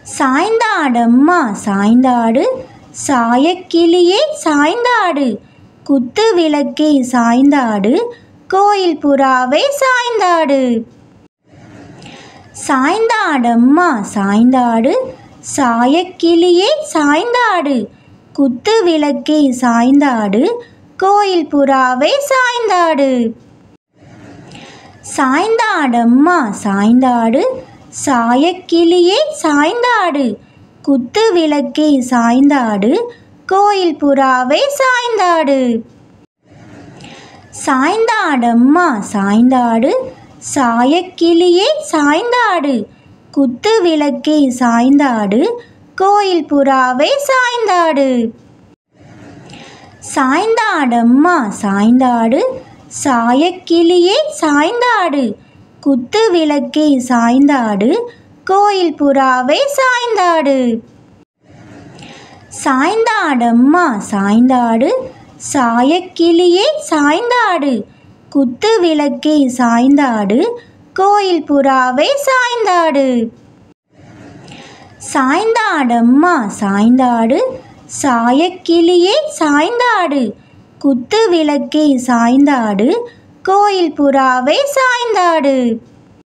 சாய்ந்தாடம்மா சாய்ந்தாடு சாயக்கிளியே சாய்ந்தாடு குத்து விளக்கே சாய்ந்தாடு கோயில் புறாவே சாய்ந்தாடு சாய்ந்தாடம்மா சாய்ந்தாடு சாயக்கிளியே சாய்ந்தாடு குத்து விளக்கே சாய்ந்தாடு கோயில் புறாவே சாய்ந்தாடு சாய்ந்தாடம்மா சாய்ந்தாடு சாயக்கிளியே சாய்ந்தாடு குத்து விளக்கே சாய்ந்தாடு கோயில் புறாவே சாய்ந்தாடு சாய்ந்தாடம்மா சாய்ந்தாடு சாயக்கிளியே சாய்ந்தாடு குத்து விளக்கே சாய்ந்தாடு கோயில் புறாவே சாய்ந்தாடு சாய்ந்தாடம்மா சாய்ந்தாடு சாயக்கிளியே சாய்ந்தாடு குத்து விளக்கே சாய்ந்தாடு கோயில் புறாவே சாய்ந்தாடு சாய்ந்தாடம்மா சாய்ந்தாடு சாயக்கிளியே சாய்ந்தாடு குத்து விளக்கே சாய்ந்தாடு கோயில் புறாவே சாய்ந்தாடு சாய்ந்தாடம்மா சாய்ந்தாடு சாயக்கிளியே சாய்ந்தாடு குத்து விளக்கே சாய்ந்தாடு கோயில் புறாவே சாய்ந்தாடு